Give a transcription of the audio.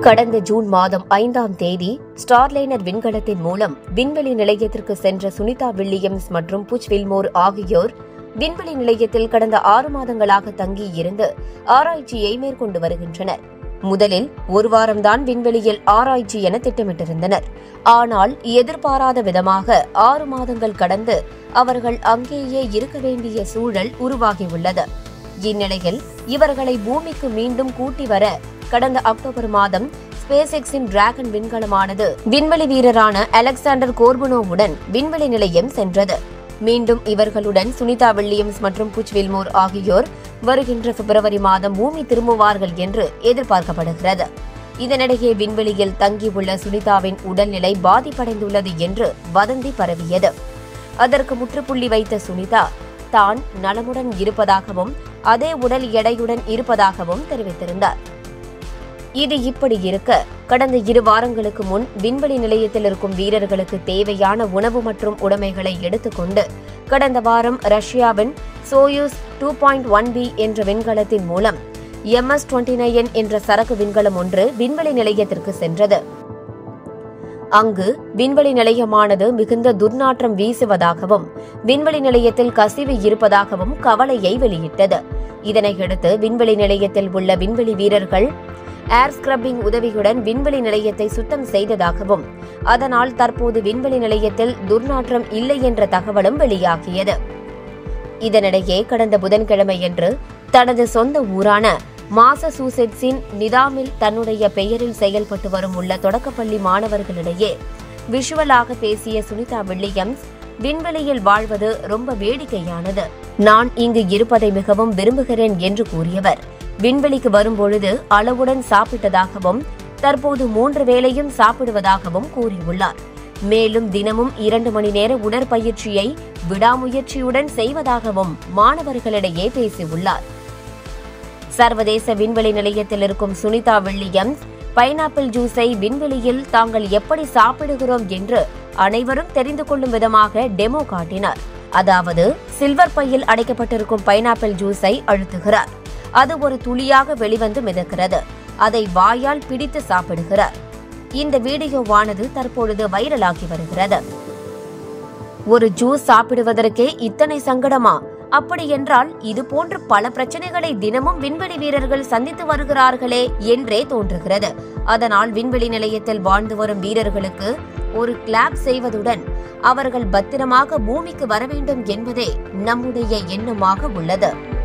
கடந்த ஜூன் மாதம் ஐந்தாம் தேதி ஸ்டார்லைனர் விண்கலத்தின் மூலம் விண்வெளி நிலையத்திற்கு சென்ற சுனிதா வில்லியம்ஸ் மற்றும் புச் வில்மோர் ஆகியோர் விண்வெளி நிலையத்தில் கடந்த ஆறு மாதங்களாக தங்கியிருந்து ஆராய்ச்சியை மேற்கொண்டு வருகின்றனர் முதலில் ஒரு வாரம்தான் விண்வெளியில் ஆராய்ச்சி என திட்டமிட்டிருந்தனர் ஆனால் எதிர்பாராத விதமாக ஆறு மாதங்கள் கடந்து அவர்கள் அங்கேயே இருக்க வேண்டிய சூழல் உருவாகியுள்ளது இந்நிலையில் இவர்களை பூமிக்கு மீண்டும் கூட்டி வர கடந்த அக்டோபர் மாதம் ஸ்பேஸ் எக்ஸின் டிராகன் விண்கலமானது விண்வெளி வீரரான அலெக்சாண்டர் கோர்பனோவுடன் விண்வெளி நிலையம் சென்றது மீண்டும் இவர்களுடன் சுனிதா வில்லியம்ஸ் மற்றும் புச் வில்மோர் ஆகியோர் வருகின்ற பிப்ரவரி மாதம் பூமி திரும்புவார்கள் என்று எதிர்பார்க்கப்படுகிறது இதனிடையே விண்வெளியில் தங்கியுள்ள சுனிதாவின் உடல்நிலை பாதிப்படைந்துள்ளது என்று வதந்தி பரவியது அதற்கு முற்றுப்புள்ளி வைத்த சுனிதா தான் நலமுடன் இருப்பதாகவும் அதே உடல் எடையுடன் இருப்பதாகவும் தெரிவித்திருந்தார் இது இப்படி இருக்க கடந்த இரு வாரங்களுக்கு முன் விண்வெளி நிலையத்தில் இருக்கும் வீரர்களுக்கு தேவையான உணவு மற்றும் உடைமைகளை எடுத்துக்கொண்டு கடந்த வாரம் ரஷ்யாவின் Soyuz two point one B என்ற விண்கலத்தின் மூலம் எம்எஸ் டுவெண்ட்டி நைன் என்ற சரக்கு விண்கலம் ஒன்று விண்வெளி நிலையத்திற்கு சென்றது அங்கு விண்வெளி நிலையமானது மிகுந்த துர்நாற்றம் வீசுவதாகவும் விண்வெளி நிலையத்தில் கசிவு இருப்பதாகவும் கவலையை வெளியிட்டது இதனையடுத்து விண்வெளி நிலையத்தில் உள்ள விண்வெளி வீரர்கள் ஏர் ஸ்கிரப்பிங் உதவியுடன் விண்வெளி நிலையத்தை சுத்தம் செய்ததாகவும் அதனால் தற்போது விண்வெளி நிலையத்தில் துர்நாற்றம் இல்லை என்ற தகவலும் வெளியாகியது இதனிடையே கடந்த புதன்கிழமையன்று தனது சொந்த ஊரான மாசசூசெட்ஸின் நிதாமில் தன்னுடைய பெயரில் செயல்பட்டு வரும் உள்ள தொடக்கப்பள்ளி மாணவர்களிடையே விஷுவலாக பேசிய சுனிதா வில்லியம்ஸ் விண்வெளியில் வாழ்வது ரொம்ப வேடிக்கையானது நான் இங்கு இருப்பதை மிகவும் விரும்புகிறேன் என்று கூறியவர் விண்வெளிக்கு வரும்பொழுது அளவுடன் சாப்பிட்டதாகவும் தற்போது மூன்று வேளையும் சாப்பிடுவதாகவும் கூறியுள்ளார் மேலும் தினமும் இரண்டு மணி நேர உடற்பயிற்சியை விடாமுயற்சியுடன் செய்வதாகவும் மாணவர்களிடையே பேசியுள்ளார் சர்வதேச விண்வெளி நிலையத்தில் இருக்கும் சுனிதா வில்லியம்ஸ் பைனாப்பிள் ஜூஸை விண்வெளியில் தாங்கள் எப்படி சாப்பிடுகிறோம் என்று அனைவரும் தெரிந்து கொள்ளும் விதமாக டெமோ காட்டினார் அதாவது சில்வர் பையில் அடைக்கப்பட்டிருக்கும் பைனாப்பிள் ஜூஸை அழுத்துகிறார் அது ஒரு துளியாக வெளிவந்து மிதக்கிறது அதை வாயால் பிடித்து சாப்பிடுகிறார் இந்த வீடியோவானது தற்பொழுது வைரலாகி வருகிறது ஒரு ஜூஸ் சாப்பிடுவதற்கே இத்தனை சங்கடமா அப்படியென்றால் இது போன்று பல பிரச்சனைகளை தினமும் விண்வெளி வீரர்கள் சந்தித்து வருகிறார்களே என்றே தோன்றுகிறது அதனால் விண்வெளி நிலையத்தில் வாழ்ந்து வரும் வீரர்களுக்கு ஒரு கிளாப் செய்வதுடன் அவர்கள் பத்திரமாக பூமிக்கு வர வேண்டும் என்பதே நம்முடைய எண்ணமாக உள்ளது